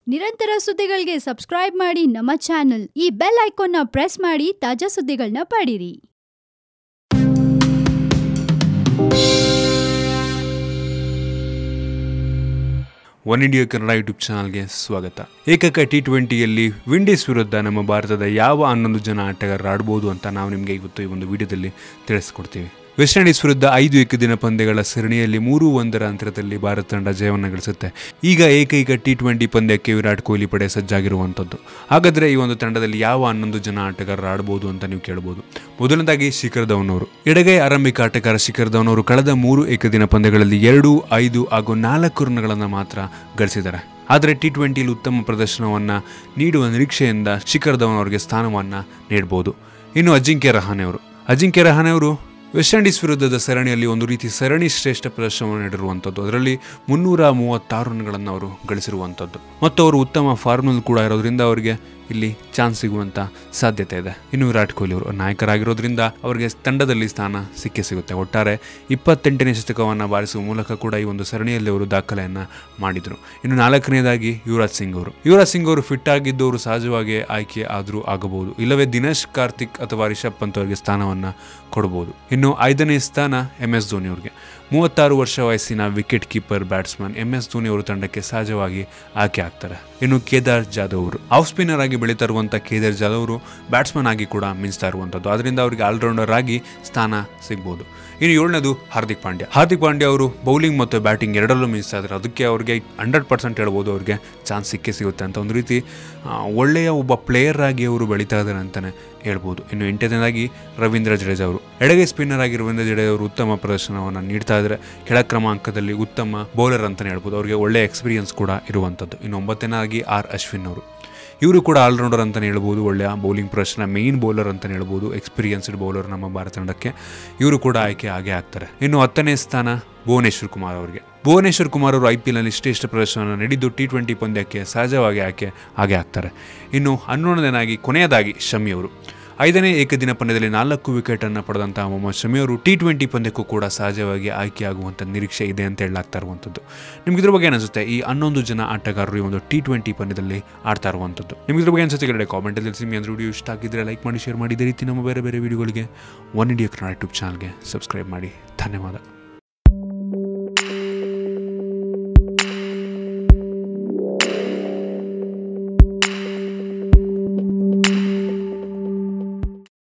ನಿರಂತರ ಸುದ್ದಿಗಳಿಗೆ ಸಬ್ಸ್ಕ್ರೈಬ್ ಮಾಡಿ ನಮ್ಮ ಚಾನೆಲ್ ಈ ಬೆಲ್ ಐಕಾನ್ನ ಪ್ರೆಸ್ ಮಾಡಿ ತಾಜಾ ಸುದ್ದಿಗಳನ್ನ ಪಡೀರಿ ಒನ್ ಇಂಡಿಯಾ ಕನ್ನಡ ಯೂಟ್ಯೂಬ್ ಚಾನಲ್ಗೆ ಸ್ವಾಗತ ಏಕೈಕ ಟಿ ಟ್ವೆಂಟಿಯಲ್ಲಿ ವಿಂಡೀಸ್ ವಿರುದ್ಧ ನಮ್ಮ ಭಾರತದ ಯಾವ ಹನ್ನೊಂದು ಜನ ಆಟಗಾರರು ಆಡ್ಬೋದು ಅಂತ ನಾವು ನಿಮಗೆ ಇವತ್ತು ಈ ಒಂದು ವಿಡಿಯೋದಲ್ಲಿ ತಿಳಿಸ್ಕೊಡ್ತೀವಿ ವೆಸ್ಟ್ ಇಂಡೀಸ್ ವಿರುದ್ಧ ಐದು ಏಕದಿನ ಪಂದ್ಯಗಳ ಸರಣಿಯಲ್ಲಿ ಮೂರು ಒಂದರ ಅಂತರದಲ್ಲಿ ಭಾರತ ತಂಡ ಜಯವನ್ನು ಗಳಿಸುತ್ತೆ ಈಗ ಏಕೈಕ ಟಿ ಟ್ವೆಂಟಿ ಪಂದ್ಯಕ್ಕೆ ವಿರಾಟ್ ಕೊಹ್ಲಿ ಪಡೆ ಸಜ್ಜಾಗಿರುವಂಥದ್ದು ಹಾಗಾದರೆ ಈ ಒಂದು ತಂಡದಲ್ಲಿ ಯಾವ ಹನ್ನೊಂದು ಜನ ಆಟಗಾರರು ಆಡ್ಬೋದು ಅಂತ ನೀವು ಕೇಳ್ಬೋದು ಮೊದಲನೇದಾಗಿ ಶಿಖರ್ ಧವನ್ ಅವರು ಎಡಗೈ ಆರಂಭಿಕ ಆಟಗಾರ ಶಿಖರ್ ಧವನ್ ಅವರು ಕಳೆದ ಮೂರು ಏಕದಿನ ಪಂದ್ಯಗಳಲ್ಲಿ ಎರಡು ಐದು ಹಾಗೂ ನಾಲ್ಕು ರನ್ಗಳನ್ನು ಮಾತ್ರ ಗಳಿಸಿದ್ದಾರೆ ಆದರೆ ಟಿ ಟ್ವೆಂಟಿಯಲ್ಲಿ ಉತ್ತಮ ಪ್ರದರ್ಶನವನ್ನು ನೀಡುವ ನಿರೀಕ್ಷೆಯಿಂದ ಶಿಖರ್ ಧವನ್ ಅವರಿಗೆ ಸ್ಥಾನವನ್ನು ನೀಡಬಹುದು ಇನ್ನು ಅಜಿಂಕ್ಯ ರಹಾನೆ ಅವರು ಅಜಿಂಕ್ಯ ರಹಾನೆ ಅವರು ವೆಸ್ಟ್ ಇಂಡೀಸ್ ವಿರುದ್ಧದ ಸರಣಿಯಲ್ಲಿ ಒಂದು ರೀತಿ ಸರಣಿ ಶ್ರೇಷ್ಠ ಪ್ರದರ್ಶನವನ್ನು ನೀಡಿರುವಂಥದ್ದು ಅದರಲ್ಲಿ ಮುನ್ನೂರ ಮೂವತ್ತಾರು ರನ್ಗಳನ್ನು ಅವರು ಗಳಿಸಿರುವಂಥದ್ದು ಮತ್ತು ಅವರು ಉತ್ತಮ ಫಾರ್ಮ್ನಲ್ಲಿ ಕೂಡ ಇರೋದ್ರಿಂದ ಅವರಿಗೆ ಇಲ್ಲಿ ಚಾನ್ಸ್ ಸಿಗುವಂಥ ಸಾಧ್ಯತೆ ಇದೆ ಇನ್ನು ವಿರಾಟ್ ಕೊಹ್ಲಿ ಅವರು ನಾಯಕರಾಗಿರೋದ್ರಿಂದ ಅವರಿಗೆ ತಂಡದಲ್ಲಿ ಸ್ಥಾನ ಸಿಕ್ಕೇ ಸಿಗುತ್ತೆ ಒಟ್ಟಾರೆ ಇಪ್ಪತ್ತೆಂಟನೇ ಶತಕವನ್ನು ಬಾರಿಸುವ ಮೂಲಕ ಕೂಡ ಈ ಒಂದು ಸರಣಿಯಲ್ಲಿ ಅವರು ದಾಖಲೆಯನ್ನು ಮಾಡಿದರು ಇನ್ನು ನಾಲ್ಕನೇದಾಗಿ ಯುವರಾಜ್ ಸಿಂಗ್ ಅವರು ಯುವರಾಜ್ ಸಿಂಗ್ ಅವರು ಫಿಟ್ ಆಗಿದ್ದವರು ಸಹಜವಾಗಿ ಆಯ್ಕೆ ಆದರೂ ಆಗಬಹುದು ಇಲ್ಲವೇ ದಿನೇಶ್ ಕಾರ್ತಿಕ್ ಅಥವಾ ರಿಷಬ್ ಪಂತ್ ಅವರಿಗೆ ಸ್ಥಾನವನ್ನು ಕೊಡಬಹುದು ಇನ್ನು ಐದನೇ ಸ್ಥಾನ ಎಂ ಎಸ್ ಧೋನಿ ಅವರಿಗೆ ಮೂವತ್ತಾರು ವರ್ಷ ವಯಸ್ಸಿನ wicket keeper batsman M S Dhoni ಅವರು ತಂಡಕ್ಕೆ ಸಹಜವಾಗಿ ಆಯ್ಕೆ ಆಗ್ತಾರೆ ಇನ್ನು ಕೇದಾರ್ ಜಾಧವ್ ಅವರು ಆಫ್ ಸ್ಪಿನ್ನರ್ ಆಗಿ ಬೆಳೀತಾ ಇರುವಂಥ ಕೇದಾರ್ ಜಾಧವ್ ಅವರು ಬ್ಯಾಟ್ಸ್ಮನ್ ಆಗಿ ಕೂಡ ಮಿಂಚ್ತಾ ಇರುವಂಥದ್ದು ಅದರಿಂದ ಅವರಿಗೆ ಆಲ್ರೌಂಡರ್ ಆಗಿ ಸ್ಥಾನ ಸಿಗ್ಬೋದು ಇನ್ನು ಏಳನೇದು ಹಾರ್ದಿಕ್ ಪಾಂಡ್ಯ ಹಾರ್ದಿಕ್ ಪಾಂಡ್ಯ ಅವರು ಬೌಲಿಂಗ್ ಮತ್ತು ಬ್ಯಾಟಿಂಗ್ ಎರಡರಲ್ಲೂ ಮಿಂಚ್ತಾ ಇದ್ದಾರೆ ಅದಕ್ಕೆ ಅವ್ರಿಗೆ ಹಂಡ್ರೆಡ್ ಪರ್ಸೆಂಟ್ ಹೇಳ್ಬೋದು ಅವ್ರಿಗೆ ಚಾನ್ಸ್ ಸಿಕ್ಕೇ ಸಿಗುತ್ತೆ ಅಂತ ಒಂದು ರೀತಿ ಆ, ಒಳ್ಳೆಯ ಒಬ್ಬ ಪ್ಲೇಯರ್ ಆಗಿ ಅವರು ಬೆಳೀತಾ ಇದ್ದಾರೆ ಅಂತಲೇ ಹೇಳ್ಬೋದು ಇನ್ನು ಎಂಟನೇದಾಗಿ ರವೀಂದ್ರ ಜಡೇಜಾ ಅವರು ಎಡಗೈ ಸ್ಪಿನ್ನರ್ ಆಗಿ ರವೀಂದ್ರ ಜಡೇಜಾ ಅವರು ಉತ್ತಮ ಪ್ರದರ್ಶನವನ್ನು ನೀಡ್ತಾ ಇದ್ದಾರೆ ಕೆಳ ಕ್ರಮಾಂಕದಲ್ಲಿ ಉತ್ತಮ ಬೌಲರ್ ಅಂತಲೇ ಹೇಳ್ಬೋದು ಅವರಿಗೆ ಒಳ್ಳೆಯ ಎಕ್ಸ್ಪೀರಿಯನ್ಸ್ ಕೂಡ ಇರುವಂಥದ್ದು ಇನ್ನು ಒಂಬತ್ತನೇದಾಗಿ ಆರ್ ಅಶ್ವಿನ್ ಅವರು ಇವರು ಕೂಡ ಆಲ್ರೌಂಡರ್ ಅಂತಲೇ ಹೇಳ್ಬೋದು ಒಳ್ಳೆಯ ಬೌಲಿಂಗ್ ಪ್ರದರ್ಶನ ಮೇನ್ ಬೌಲರ್ ಅಂತಲೇ ಹೇಳ್ಬೋದು ಎಕ್ಸ್ಪೀರಿಯನ್ಸ್ಡ್ ಬೌಲರ್ ನಮ್ಮ ಭಾರತ ತಂಡಕ್ಕೆ ಇವರು ಕೂಡ ಆಯ್ಕೆ ಆಗೇ ಆಗ್ತಾರೆ ಇನ್ನು ಹತ್ತನೇ ಸ್ಥಾನ ಭುವನೇಶ್ವರ್ ಕುಮಾರ್ ಅವರಿಗೆ ಭುವನೇಶ್ವರ್ ಕುಮಾರ್ ಅವರು ಐ ಪಿ ಎಲ್ನಲ್ಲಿ ಶ್ರೇಷ್ಠ ಪ್ರದರ್ಶನ ನೀಡಿದ್ದು ಟಿ ಟ್ವೆಂಟಿ ಪಂದ್ಯಕ್ಕೆ ಸಹಜವಾಗಿ ಆಯ್ಕೆ ಹಾಗೆ ಆಗ್ತಾರೆ ಇನ್ನು ಹನ್ನೊಂದನೇದಾಗಿ ಕೊನೆಯದಾಗಿ ಶಮಿ ಅವರು ಐದನೇ ಏಕದಿನ ಪಂದ್ಯದಲ್ಲಿ ನಾಲ್ಕು ವಿಕೆಟನ್ನು ಪಡೆದಂತಹ ಮೊಹಮ್ಮದ್ ಶಮಿ ಅವರು ಟಿ ಟ್ವೆಂಟಿ ಪಂದ್ಯಕ್ಕೂ ಕೂಡ ಸಹಜವಾಗಿ ಆಯ್ಕೆಯಾಗುವಂಥ ನಿರೀಕ್ಷೆ ಇದೆ ಅಂತ ಹೇಳಲಾಗ್ತಾ ಇರುವಂಥದ್ದು ನಿಮ್ಗೆ ಇದ್ರ ಬಗ್ಗೆ ಏನಿಸುತ್ತೆ ಈ ಹನ್ನೊಂದು ಜನ ಆಟಗಾರರು ಈ ಒಂದು ಟಿ ಟ್ವೆಂಟಿ ಪಂದ್ಯದಲ್ಲಿ ಆಡ್ತಾ ಇರುವಂಥದ್ದು ನಿಮ್ಗೆ ಇದ್ರ ಬಗ್ಗೆ ಅನ್ಸುತ್ತೆ ಕೆಳಗಡೆ ಕಾಮೆಂಟಲ್ಲಿ ತಿಳಿಸಿ ನಿಮಗೆ ಅಂದ್ರೆ ವಿಡಿಯೋ ಇಷ್ಟ ಆಗಿದ್ದರೆ ಲೈಕ್ ಮಾಡಿ ಶೇರ್ ಮಾಡಿ ಇದೇ ರೀತಿ ನಮ್ಮ ಬೇರೆ ಬೇರೆ ವಿಡಿಯೋಗಳಿಗೆ ಒನ್ ಇಂಡಿಯಾ ಕನ್ನಡ ಯೂಟ್ಯೂಬ್ ಚಾನಲ್ಗೆ ಸಬ್ಸ್ಕ್ರೈಬ್ ಮಾಡಿ ಧನ್ಯವಾದ